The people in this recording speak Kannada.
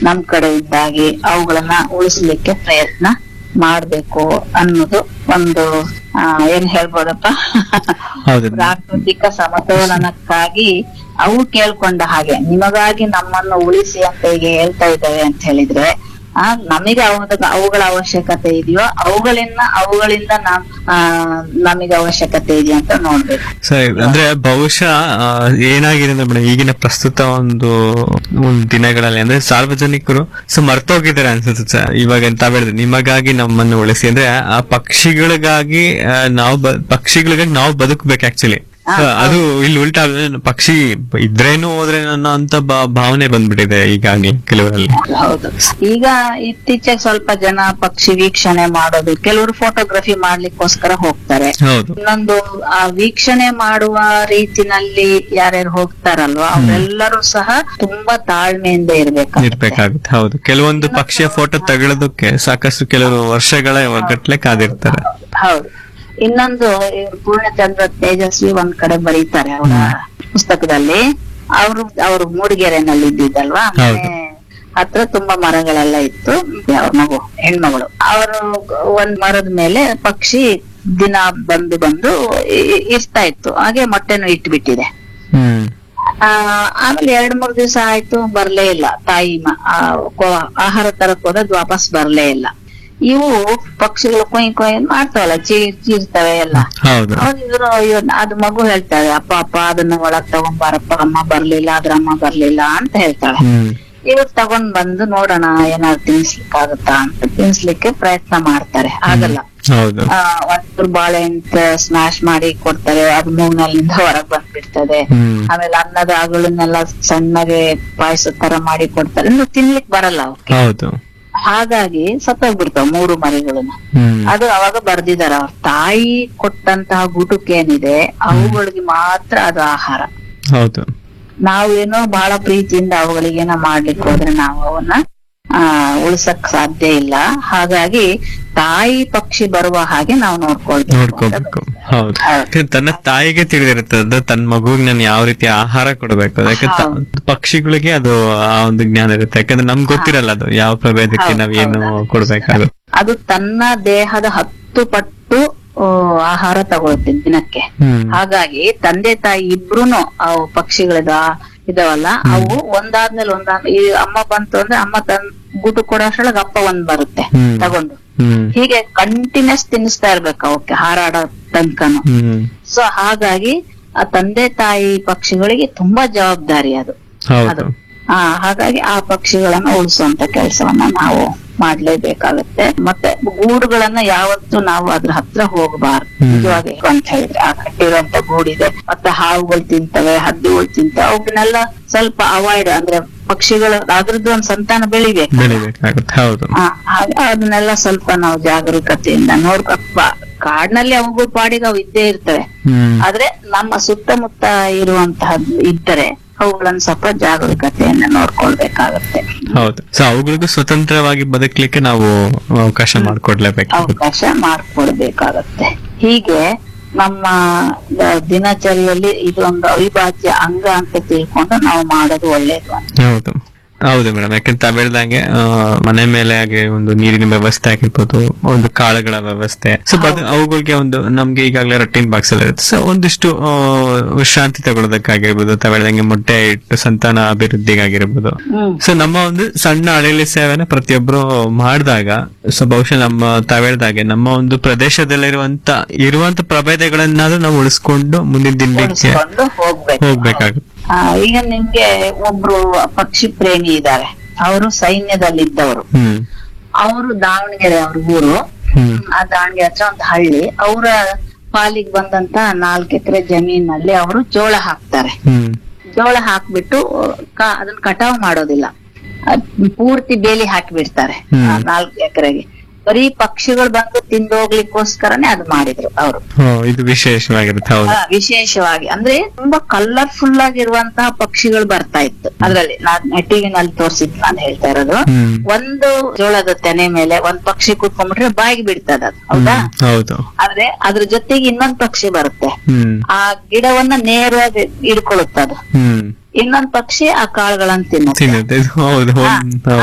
ನಮ್ ಕಡೆಯಿಂದಾಗಿ ಅವುಗಳನ್ನ ಉಳಿಸ್ಲಿಕ್ಕೆ ಪ್ರಯತ್ನ ಮಾಡ್ಬೇಕು ಅನ್ನೋದು ಒಂದು ಆ, ಏನ್ ಹೇಳ್ಬೋದಪ್ಪ ಹೌದು ಪ್ರಾಕೃತಿಕ ಸಮತೋಲನಕ್ಕಾಗಿ ಅವು ಕೇಳ್ಕೊಂಡ ಹಾಗೆ ನಿಮಗಾಗಿ ನಮ್ಮನ್ನು ಉಳಿಸಿ ಅಂತ ಈಗ ಹೇಳ್ತಾ ಇದ್ದಾವೆ ಅಂತ ಹೇಳಿದ್ರೆ ಆ ನಮಗೆ ಅವಾಗ ಅವುಗಳ ಅವಶ್ಯಕತೆ ಇದೆಯೋ ಅವುಗಳಿಂದ ಅವುಗಳಿಂದ ನಾವ್ ಆ ನಮಗೆ ಅವಶ್ಯಕತೆ ಇದೆಯಾ ಅಂತ ನೋಡ್ಬೇಕು ಸರಿ ಅಂದ್ರೆ ಬಹುಶಃ ಆ, ಏನಾಗಿದೆ ಅಂದ್ರೆ ಮೇಡಮ್ ಈಗಿನ ಪ್ರಸ್ತುತ ಒಂದು ಒಂದು ದಿನಗಳಲ್ಲಿ ಅಂದ್ರೆ ಸಾರ್ವಜನಿಕರು ಸೊ ಮರ್ತೋಗಿದ್ದಾರೆ ಅನ್ಸುತ್ತೆ ಸರ್ ಇವಾಗ ಎಂತ ಹೇಳಿದ್ರೆ ನಿಮಗಾಗಿ ನಮ್ಮನ್ನು ಉಳಿಸಿ ಅಂದ್ರೆ ಆ ಪಕ್ಷಿಗಳಿಗಾಗಿ ಆ, ನಾವು ಬ- ಪಕ್ಷಿಗಳಿಗಾಗಿ ನಾವು ಬದುಕಬೇಕು ಆಕ್ಚುಲಿ ಅದು ಇಲ್ಲಿ ಉಲ್ಟಾ ಆಗಿದೆ. ಪಕ್ಷಿ ಇದ್ರೇನು ಹೋದ್ರೆ ಅನ್ನೋ ಅಂತ ಭಾ- ಭಾವನೆ ಬಂದ್ಬಿಟ್ಟಿದೆ ಈಗಾಗ್ಲೇ ಕೆಲವರಲ್ಲಿ ಹೌದು ಈಗ ಇತ್ತೀಚೆಗೆ ಸ್ವಲ್ಪ ಜನ ಪಕ್ಷಿ ವೀಕ್ಷಣೆ ಮಾಡೋದು ಕೆಲವರು ಫೋಟೋಗ್ರಫಿ ಮಾಡ್ಲಿಕ್ಕೋಸ್ಕರ ಹೋಗ್ತಾರೆ ಹೌದು ಇನ್ನೊಂದು ಆ ವೀಕ್ಷಣೆ ಮಾಡುವ ರೀತಿನಲ್ಲಿ ಯಾರ್ಯಾರು ಹೋಗ್ತಾರಲ್ವಾ ಅವರೆಲ್ಲರೂ ಸಹ ತುಂಬಾ ತಾಳ್ಮೆಯಿಂದ ಇರ್ಬೇಕು ಇರ್ಬೇಕಾಗುತ್ತೆ ಹೌದು ಕೆಲವೊಂದು ಪಕ್ಷಿಯ ಫೋಟೋ ತಗೊಳ್ಳೋದಕ್ಕೆ ಸಾಕಷ್ಟು ಕೆಲವರು ವರ್ಷಗಳ ಗಟ್ಲೆ ಕಾದಿರ್ತಾರೆ ಹೌದು ಇನ್ನೊಂದು ಇವ್ರು ಪೂರ್ಣಚಂದ್ರ ತೇಜಸ್ವಿ ಒಂದ್ ಕಡೆ ಬರೀತಾರೆ ಅವರ ಪುಸ್ತಕದಲ್ಲಿ ಅವರು ಅವರು ಮೂಡಿಗೆರೆನಲ್ಲಿ ಇದ್ದಿದ್ದಲ್ವಾ ಹೌದು. ಮನೆ ಹತ್ರ ತುಂಬಾ ಮರಗಳೆಲ್ಲ ಇತ್ತು ಅವ್ರ ಮಗು ಹೆಣ್ಮಗಳು ಅವರು ಒಂದ್ ಮರದ ಮೇಲೆ ಪಕ್ಷಿ ದಿನ ಬಂದು ಬಂದು ಇ- ಇರ್ತಾ ಇತ್ತು ಹಾಗೆ ಮೊಟ್ಟೆನು ಇಟ್ಬಿಟ್ಟಿದೆ ಹ್ಮ್ ಆ, ಆಮೇಲೆ ಎರಡ್ ಮೂರ್ ದಿವಸ ಆಯ್ತು ಬರ್ಲೇ ಇಲ್ಲ ತಾಯಿ ಮ- ಆ, ಕೊ- ಆಹಾರ ತರಕ್ ಹೋದದ್ ವಾಪಸ್ ಬರ್ಲೇ ಇಲ್ಲ ಇವು ಪಕ್ಷಿಗಳು ಕೊಯ್ ಕೊಯ್ ಮಾಡ್ತಾವಲ್ಲ ಚೀರ್ ಚೀರ್ತವೆ ಎಲ್ಲ ಹೌದು ಅವಾಗ ಇವ್ರು ಇವ್ರ್- ಅದು ಮಗು ಹೇಳ್ತಾಳೆ ಅಪ್ಪ ಅಪ್ಪ ಅದನ್ನ ಒಳಗ್ ತಗೊಂಬಾರಪ್ಪ ಅಮ್ಮ ಬರ್ಲಿಲ್ಲ ಅದ್ರ ಅಮ್ಮ ಬರ್ಲಿಲ್ಲ ಅಂತ ಹೇಳ್ತಾಳೆ ಹ್ಮ್ ಇವ್ರು ತಗೊಂಡ್ ಬಂದು ನೋಡೋಣ ಏನಾದ್ರು ತಿನ್ಸ್ಲಿಕ್ಕಾಗತ್ತಾ ಅಂತ ತಿನ್ಸ್ಲಿಕ್ಕೆ ಪ್ರಯತ್ನ ಮಾಡ್ತಾರೆ ಆಗಲ್ಲ ಹೌದು ಆ, ಒಂಚೂರು ಬಾಳೆಹಣ್ಣು ಸ್ಮ್ಯಾಶ್ ಮಾಡಿ ಕೊಡ್ತಾರೆ ಅದು ಮೂಗ್ನಲ್ಲಿಂದ ಹೊರಗ್ ಬಂದ್ಬಿಡ್ತದೆ ಹ್ಮ್ ಆಮೇಲೆ ಅನ್ನದ ಅಗಳನ್ನೆಲ್ಲ ಸಣ್ಣಗೆ ಪಾಯಸ ತರ ಮಾಡಿ ಕೊಡ್ತಾರೆ ಇನ್ನು ತಿನ್ಲಿಕ್ ಬರಲ್ಲ ಅವಕ್ಕೆ ಹೌದು ಹಾಗಾಗಿ ಸತ್ತೋಗ್ಬಿಡ್ತಾವ ಮೂರು ಮರಿಗಳನ್ನ ಹ್ಮ್ ಅದು ಅವಾಗ ಬರ್ದಿದಾರ ಅವ್ರ ತಾಯಿ ಕೊಟ್ಟಂತಹ ಗುಟುಕೇನಿದೆ ಅವುಗಳಿಗೆ ಮಾತ್ರ ಅದು ಆಹಾರ ಹೌದು ನಾವೇನೋ ಬಹಳ ಪ್ರೀತಿಯಿಂದ ಅವುಗಳಿಗೇನೋ ಮಾಡ್ಲಿಕ್ಕೆ ಹೋದ್ರೆ ನಾವು ಅವನ್ನ ಆ ಉಳಿಸಕ್ ಸಾಧ್ಯ ಇಲ್ಲ ಹಾಗಾಗಿ ತಾಯಿ ಪಕ್ಷಿ ಬರುವ ಹಾಗೆ ನಾವು ನೋಡ್ಕೊಳ್ಬೇಕು ನೋಡ್ಕೋಬೇಕು ಹೌದು ಹೌದು. ಯಾಕಂದ್ರೆ ತನ್ನ ತಾಯಿಗೆ ತಿಳಿದಿರುತ್ತದೆ ತನ್ನ ಮಗುವಿಗೆ ನಾನು ಯಾವ ರೀತಿ ಆಹಾರ ಕೊಡಬೇಕು ಅದಕ್ಕೆ ತ- ಪಕ್ಷಿಗಳಿಗೆ ಅದು ಆ ಒಂದು ಜ್ಞಾನ ಇರುತ್ತೆ ಯಾಕಂದ್ರೆ ನಮ್ಗೆ ಗೊತ್ತಿರಲ್ಲ ಅದು ಯಾವ ಪ್ರಭೇದಕ್ಕೆ ಹೌದು, ನಾವ್ ಏನು ಹೌದು. ಕೊಡ್ಬೇಕಾದ್ರು ಅದು ತನ್ನ ದೇಹದ ಹತ್ತು ಪಟ್ಟು ಆ, ಆಹಾರ ತಗೊಳುತ್ತೆ ದಿನಕ್ಕೆ ಹ್ಮ್ ಹಾಗಾಗಿ ತಂದೆ ತಾಯಿ ಇಬ್ರುನು ಅವು ಪಕ್ಷಿಗಳದ ಇದಾವಲ್ಲ ಅವು ಒಂದಾದ್ಮೇಲೆ ಒಂದಾದ್ಮೇಲೆ ಈ ಅಮ್ಮ ಬಂತು ಅಂದ್ರೆ ಅಮ್ಮ ತನ್ ಗುಟು ಕೊಡೋ ಅಷ್ಟ್ರೊಳಗೆ ಅಪ್ಪ ಒಂದ್ ಬರುತ್ತೆ ಹ್ಮ್. ತಗೊಂಡು ಹ್ಮ್ ಹೀಗೆ ಕಂಟಿನ್ಯೂಸ್ ತಿನ್ನಿಸ್ತಾ ಇರ್ಬೇಕು ಅವಕ್ಕೆ ಹಾರಾಡೋ ತನಕನು ಹ್ಮ್ ಸೊ ಹಾಗಾಗಿ ಆ ತಂದೆ ತಾಯಿ ಪಕ್ಷಿಗಳಿಗೆ ತುಂಬಾ ಜವಾಬ್ದಾರಿ ಅದು ಹೌದು ಅದು. ಆ ಹಾಗಾಗಿ ಆ ಪಕ್ಷಿಗಳನ್ನ ಉಳಿಸುವಂತ ಕೆಲಸವನ್ನ ನಾವು ಮಾಡ್ಲೇಬೇಕಾಗತ್ತೆ ಮತ್ತೆ ಗೂಡುಗಳನ್ನ ಯಾವತ್ತೂ ನಾವು ಅದ್ರ ಹತ್ರ ಹೋಗಬಾರ್ದು ಹ್ಮ್. ನಿಜವಾಗಿ ಅಂತ ಹೇಳಿದ್ರೆ ಆ ಕಟ್ಟಿರುವಂತ ಗೂಡಿದೆ ಮತ್ತೆ ಹಾವುಗಳು ತಿಂತವೆ ಹದ್ದಿಗಳು ತಿಂತವೆ ಅವನ್ನೆಲ್ಲ ಸ್ವಲ್ಪ ಅವಾಯ್ಡ್ ಅಂದ್ರೆ ಪಕ್ಷಿಗಳು ಅದ್ರದ್ದು ಒಂದ್ ಸಂತಾನ ಬೆಳಿಬೇಕು ಬೆಳಿಬೇಕಾಗುತ್ತೆ ಹೌದು ಆ, ಹಾಗೆ ಅದನ್ನೆಲ್ಲ ಸ್ವಲ್ಪ ನಾವು ಜಾಗರೂಕತೆಯಿಂದ ನೋಡ್ಕಪ್ಪ ಕಾಡಿನಲ್ಲಿ ಅವುಗಳ ಪಾಡಿಗೆ ಅವು ಇದ್ದೇ ಇರ್ತವೆ ಹ್ಮ್ ಆದ್ರೆ ನಮ್ಮ ಸುತ್ತಮುತ್ತ ಇರುವಂತಹದ್ದು ಇದ್ದರೆ ಅವುಗಳನ್ನ ಸ್ವಲ್ಪ ಜಾಗರೂಕತೆಯಿಂದ ನೋಡ್ಕೊಳ್ಬೇಕಾಗತ್ತೆ ಹೌದು ಸೊ ಅವುಗಳಿಗೂ ಸ್ವತಂತ್ರವಾಗಿ ಬದುಕಲಿಕ್ಕೆ ನಾವು ಅವಕಾಶ ಮಾಡಿಕೊಡ್ಲೇಬೇಕು ಅವಕಾಶ ಮಾಡ್ಕೊಡ್ಬೇಕಾಗತ್ತೆ ಹೀಗೆ ನಮ್ಮ ದ- ದಿನಚರಿಯಲ್ಲಿ ಇದು ಒಂದು ಅವಿಭಾಜ್ಯ ಅಂಗ ಅಂತ ತಿಳ್ಕೊಂಡು ನಾವು ಮಾಡೋದು ಒಳ್ಳೇದು ಅಂತ ಹೌದು ಹೌದು ಮೇಡಮ್ ಯಾಕಂದ್ರೆ ತಾವ್ ಹೇಳ್ದಂಗೆ ಆ, ಮನೆ ಮೇಲೆ ಹಾಗೆ ಒಂದು ನೀರಿನ ವ್ಯವಸ್ಥೆ ಆಗಿರ್ಬೋದು ಒಂದು ಕಾಳುಗಳ ವ್ಯವಸ್ಥೆ ಸೊ ಅವುಗಳಿಗೆ ಒಂದು ನಮ್ಗೆ ಈಗಾಗಲೇ ರೊಟೀನ್ ಬಾಕ್ಸ್ ಎಲ್ಲ ಇರುತ್ತೆ ಸೊ ಒಂದಿಷ್ಟು ಆ, ವಿಶ್ರಾಂತಿ ತಗೊಳ್ಳೋದಕ್ಕಾಗಿರ್ಬೋದು ತಾವ್ ಹೇಳ್ದಂಗೆ ಮೊಟ್ಟೆ ಇಟ್ಟು ಸಂತಾನ ಅಭಿವೃದ್ಧಿಗಾಗಿರ್ಬೋದು ಹ್ಮ್ ಸೊ ನಮ್ಮ ಒಂದು ಸಣ್ಣ ಅಳಿಲಿ ಸೇವೆನ ಪ್ರತಿಯೊಬ್ರು ಮಾಡಿದಾಗ ಸೊ ಬಹುಶಃ ನಮ್ಮ ತಾವ್ ಹೇಳ್ದಾಗೆ ನಮ್ಮ ಒಂದು ಪ್ರದೇಶದಲ್ಲಿರುವಂತ ಇರುವಂತ ಪ್ರಭೇದಗಳನ್ನಾದ್ರೂ ನಾವು ಉಳಿಸ್ಕೊಂಡು ಮುಂದಿನ ದಿನಕ್ಕೆ ಉಳಿಸ್ಕೊಂಡು ಹೋಗ್ಬೇಕು ಹೋಗ್ಬೇಕಾಗುತ್ತೆ ಆ, ಈಗ ನಿಮ್ಗೆ ಒಬ್ರು ಪಕ್ಷಿ ಪ್ರೇಮಿ ಇದ್ದಾರೆ ಅವರು ಸೈನ್ಯದಲ್ಲಿದ್ದವರು ಹ್ಮ್ ಅವರು ದಾವಣಗೆರೆ ಅವ್ರ ಊರು ಹ್ಮ್ ಆ ದಾವಣಗೆರೆ ಹತ್ರ ಒಂದು ಹಳ್ಳಿ ಅವರ ಪಾಲಿಗೆ ಬಂದಂತ ನಾಲ್ಕು ಎಕರೆ ಜಮೀನಲ್ಲಿ ಅವರು ಜೋಳ ಹಾಕ್ತಾರೆ ಹ್ಮ್ ಜೋಳ ಹಾಕ್ಬಿಟ್ಟು ಕ- ಅದನ್ನ ಕಟಾವ್ ಮಾಡೋದಿಲ್ಲ ಅದ್ ಪೂರ್ತಿ ಬೇಲಿ ಹಾಕಿಬಿಡ್ತಾರೆ ಹ್ಮ್. ನಾಲ್ಕು ಎಕರೆಗೆ ಬರೀ ಪಕ್ಷಿಗಳು ಬಂದು ತಿಂದೋಗ್ಲಿಕ್ಕೋಸ್ಕರನೇ ಅದು ಮಾಡಿದ್ರು ಅವರು ಹೋ, ಇದು ವಿಶೇಷವಾಗಿರುತ್ತೆ ಹೌದು ವಿಶೇಷವಾಗಿ ಅಂದ್ರೆ ತುಂಬಾ ಕಲರ್ಫುಲ್ ಆಗಿರುವಂತಹ ಪಕ್ಷಿಗಳು ಬರ್ತಾ ಇತ್ತು ಅದ್ರಲ್ಲಿ ನಾನ್ ಟಿವಿನಲ್ಲಿ ತೋರಿಸಿದ್ ನಾನು ಹೇಳ್ತಾ ಇರೋದು ಹ್ಮ್ ಒಂದು ಜೋಳದ ತೆನೆ ಮೇಲೆ ಒಂದ್ ಪಕ್ಷಿ ಕೂತ್ಕೊಂಡ್ಬಿಟ್ರೆ ಬಾಯಿಗೆ ಬಿಡ್ತದ ಅದು ಹೌದಾ ಹ್ಮ್, ಹೌದು ಆದ್ರೆ ಅದ್ರ ಜೊತೆಗೆ ಇನ್ನೊಂದ್ ಪಕ್ಷಿ ಬರುತ್ತೆ ಹ್ಮ್ ಆ ಗಿಡವನ್ನ ನೇರವಾಗಿ ಹಿಡ್ಕೊಳ್ಳುತ್ತದು ಹ್ಮ್ ಇನ್ನೊಂದ್ ಪಕ್ಷಿ ಆ ಕಾಳುಗಳನ್ನ ತಿನ್ನುತ್ತೆ ತಿನ್ನುತ್ತೆ ಇದು ಹೌದು ಹಾ, ಹೌದು